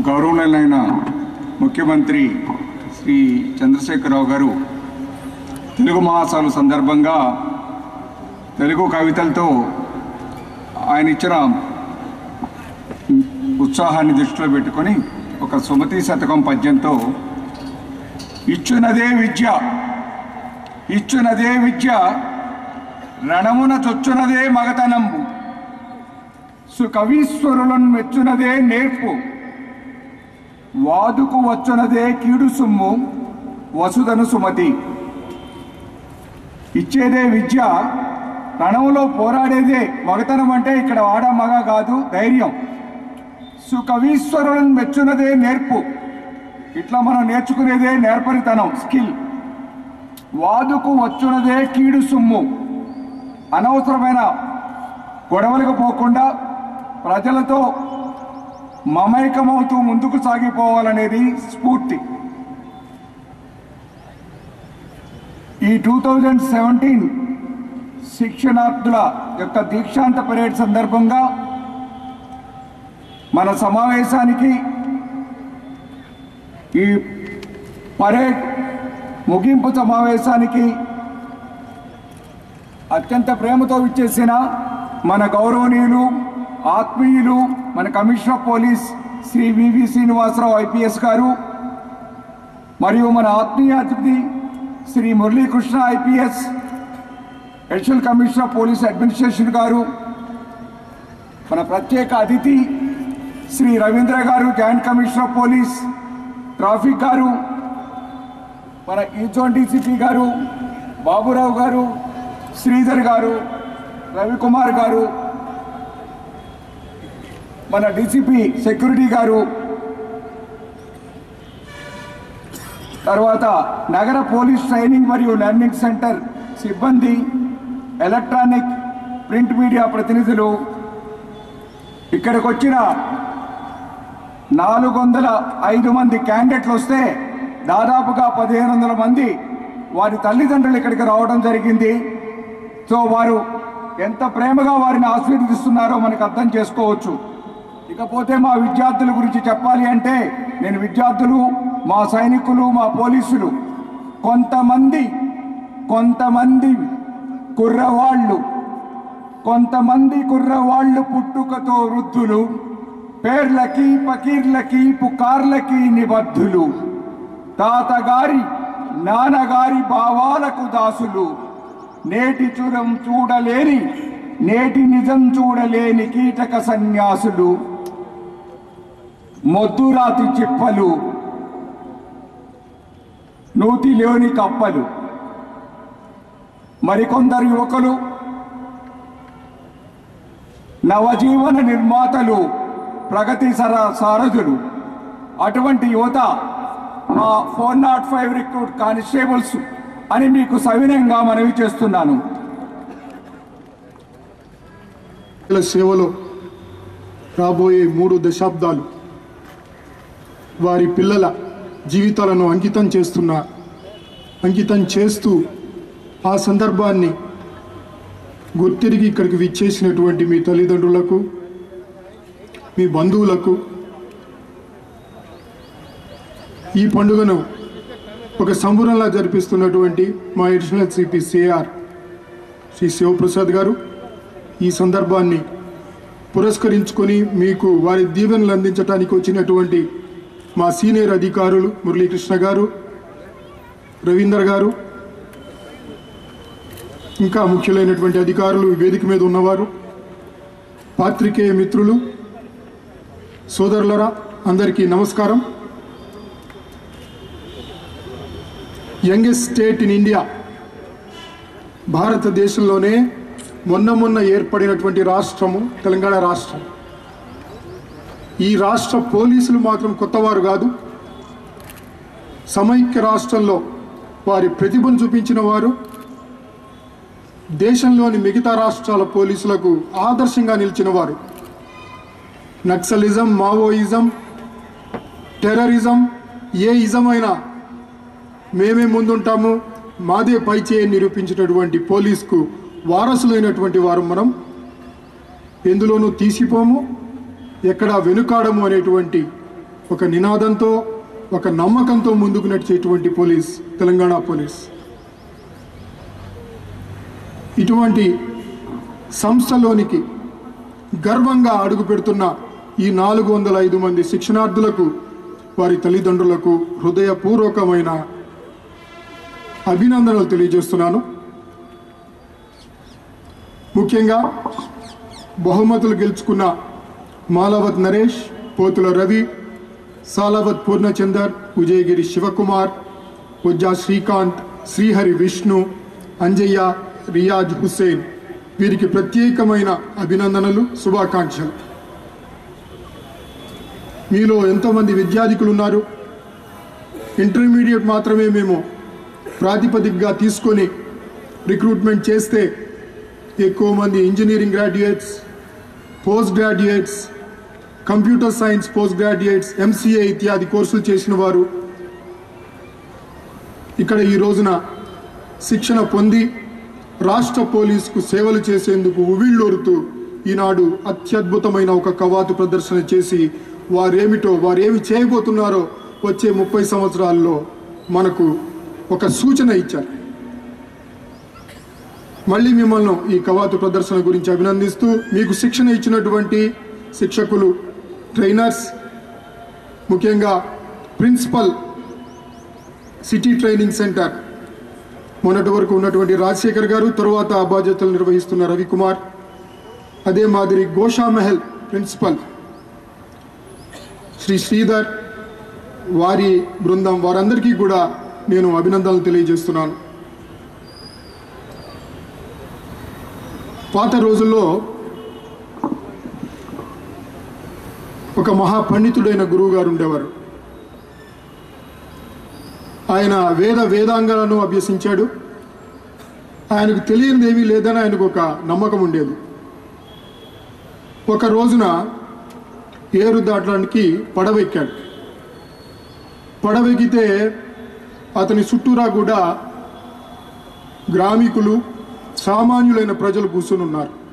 గౌరవనీయులైన ముఖ్యమంత్రి శ్రీ చంద్రశేఖరరావు గారు తెలుగు మహాసభల సందర్భంగా తెలుగు కవితలతో ఆయన ఇచ్చిన ఉత్సాహాన్ని దృష్టిలో పెట్టుకొని ఒక సుమతి శతకం పద్యంతో ఇచ్చునదే విద్య ఇచ్చునదే విద్య రణమున చొచ్చునదే మగతనంబు సుకవీశ్వరులను మెచ్చునదే నేర్పు వాదుకు వచ్చునదే కీడు సుమ్ము వసుధను సుమతి ఇచ్చేదే విద్య రణంలో పోరాడేదే మగతనం అంటే ఇక్కడ ఆడ మగ కాదు ధైర్యం సుకవీశ్వరులను మెచ్చునదే నేర్పు ఇట్లా మనం నేర్చుకునేదే నేర్పరితనం స్కిల్ వాదుకు వచ్చునదే కీడు సుమ్ము అనవసరమైన గొడవలకు పోకుండా ప్రజలతో మమైకమవుతూ ముందుకు సాగిపోవాలనేది స్ఫూర్తి ఈ టూ థౌజండ్ సెవెంటీన్ శిక్షణార్థుల యొక్క దీక్షాంత పరేడ్ సందర్భంగా మన సమావేశానికి ఈ పరేడ్ ముగింపు సమావేశానికి అత్యంత ప్రేమతో విచ్చేసిన మన గౌరవనీయులు ఆత్మీయులు మన commissioner of police Shri VV Srinivasarao IPS garu మరియు మన ఆత్మీయ అతిథి Shri Muralikrishna IPS additional commissioner of police administration garu మన ప్రత్యేక అతిథి Shri Ravindra garu joint commissioner of police traffic garu మన ఈజోన్ డీసీపీ గారు బాబురావు గారు శ్రీధర్ గారు రవికుమార్ గారు మన డీసీపీ సెక్యూరిటీ గారు తర్వాత నగర పోలీస్ ట్రైనింగ్ మరియు లెర్నింగ్ సెంటర్ సిబ్బంది ఎలక్ట్రానిక్ ప్రింట్ మీడియా ప్రతినిధులు ఇక్కడికి వచ్చిన నాలుగు వందల ఐదు మంది క్యాండిడేట్లు వస్తే దాదాపుగా పదిహేను వందల మంది వారి తల్లిదండ్రులు ఇక్కడికి రావడం జరిగింది సో వారు ఎంత ప్రేమగా వారిని ఆశీర్వదిస్తున్నారో మనకు అర్థం చేసుకోవచ్చు ఇకపోతే మా విద్యార్థుల గురించి చెప్పాలి అంటే నేను విద్యార్థులు మా సైనికులు మా పోలీసులు కొంతమంది కొంతమంది కుర్రవాళ్ళు కొంతమంది కుర్రవాళ్ళు పుట్టుకతో వృద్ధులు పేర్లకి పకీర్లకి పుకార్లకి నిబద్ధులు తాతగారి నాన్నగారి భావాలకు దాసులు నేటి చురం చూడలేని నేటి నిజం చూడలేని కీటక సన్యాసులు మొద్దురాతి చిప్పలు నూతిలోని కప్పలు మరికొందరు యువకులు నవజీవన నిర్మాతలు ప్రగతి సర సారథులు అటువంటి యువత మా four nought five recruit constables అని మీకు సవినయంగా మనవి చేస్తున్నాను ప్రజల సేవలో రాబోయే మూడు దశాబ్దాలు వారి పిల్లల జీవితాలను అంకితం చేస్తున్న అంకితం చేస్తూ ఆ సందర్భాన్ని గుర్తిరిగి ఇక్కడికి విచ్చేసినటువంటి మీ తల్లిదండ్రులకు మీ బంధువులకు ఈ పండుగను ఒక సంబురంలా జరిపిస్తున్నటువంటి మా additional CP CR Shri Shivaprasad garu ఈ సందర్భాన్ని పురస్కరించుకొని మీకు వారి దీవెనలు అందించడానికి వచ్చినటువంటి మా సీనియర్ అధికారులు మురళీకృష్ణ గారు రవీందర్ గారు ఇంకా ముఖ్యులైనటువంటి అధికారులు ఈ వేదిక మీద ఉన్నవారు పాత్రికేయ మిత్రులు సోదరులరా అందరికీ నమస్కారం యంగెస్ట్ స్టేట్ ఇన్ ఇండియా భారతదేశంలోనే మొన్న మొన్న ఏర్పడినటువంటి రాష్ట్రము తెలంగాణ రాష్ట్రం ఈ రాష్ట్ర పోలీసులు మాత్రం కొత్తవారు కాదు సమైక్య రాష్ట్రంలో వారి ప్రతిభను చూపించిన వారు దేశంలోని మిగతా రాష్ట్రాల పోలీసులకు ఆదర్శంగా నిలిచిన వారు నక్సలిజం మావోయిజం టెర్రరిజం ఏ ఇజం అయినా మేమే ముందుంటాము మాదే పై చేయి నిరూపించినటువంటి పోలీస్కు వారసులైనటువంటి వారు మనం ఎందులోనూ తీసిపోము ఎక్కడ వెనుకాడము అనేటువంటి ఒక నినాదంతో ఒక నమ్మకంతో ముందుకు నడిచేటువంటి పోలీస్ తెలంగాణ పోలీస్ ఇటువంటి సంస్థలోనికి గర్వంగా అడుగు పెడుతున్న ఈ నాలుగు వందల ఐదు మంది శిక్షణార్థులకు వారి తల్లిదండ్రులకు హృదయపూర్వకమైన అభినందనలు తెలియజేస్తున్నాను ముఖ్యంగా బహుమతులు గెలుచుకున్న మాలవత్ నరేష్ పోతుల రవి సాలవత్ పూర్ణచందర్ ఉదయగిరి శివకుమార్ ఉజ్జా శ్రీకాంత్ శ్రీహరి విష్ణు అంజయ్య రియాజ్ హుస్సేన్ వీరికి ప్రత్యేకమైన అభినందనలు శుభాకాంక్షలు మీలో ఎంతోమంది విద్యార్థికులు ఉన్నారు ఇంటర్మీడియట్ మాత్రమే మేము ప్రాతిపదికగా తీసుకొని రిక్రూట్మెంట్ చేస్తే ఎక్కువ మంది engineering graduates post graduates computer science post graduates MCA ఇత్యాది కోర్సులు చేసిన వారు ఇక్కడ ఈ రోజున శిక్షణ పొంది రాష్ట్ర పోలీసుకు సేవలు చేసేందుకు ఉవిళ్ళూరుతూ ఈనాడు అత్యద్భుతమైన ఒక కవాతు ప్రదర్శన చేసి వారేమిటో వారేమి చేయబోతున్నారో వచ్చే ముప్పై సంవత్సరాల్లో మనకు ఒక సూచన ఇచ్చారు మళ్ళీ మిమ్మల్ని ఈ కవాతు ప్రదర్శన గురించి అభినందిస్తూ మీకు శిక్షణ ఇచ్చినటువంటి శిక్షకులు ట్రైనర్స్ ముఖ్యంగా ప్రిన్సిపల్ సిటీ ట్రైనింగ్ సెంటర్ మొన్నటి వరకు ఉన్నటువంటి రాజశేఖర్ గారు తరువాత ఆ బాధ్యతలు నిర్వహిస్తున్న రవికుమార్ అదే మాదిరి గోషా మహల్ ప్రిన్సిపల్ శ్రీ శ్రీధర్ వారి బృందం వారందరికీ కూడా నేను అభినందనలు తెలియజేస్తున్నాను పాత రోజుల్లో ఒక మహాపండితుడైన గురువు గారు ఉండేవారు ఆయన వేద వేదాంగాలను అభ్యసించాడు ఆయనకు తెలియనిది ఏమీ లేదని ఆయనకు ఒక నమ్మకం ఉండేది ఒక రోజున ఏరు దాటడానికి పడవెక్కాడు పడవెక్కితే అతని చుట్టూరా కూడా గ్రామికులు సామాన్యులైన ప్రజలు కూర్చుని ఉన్నారు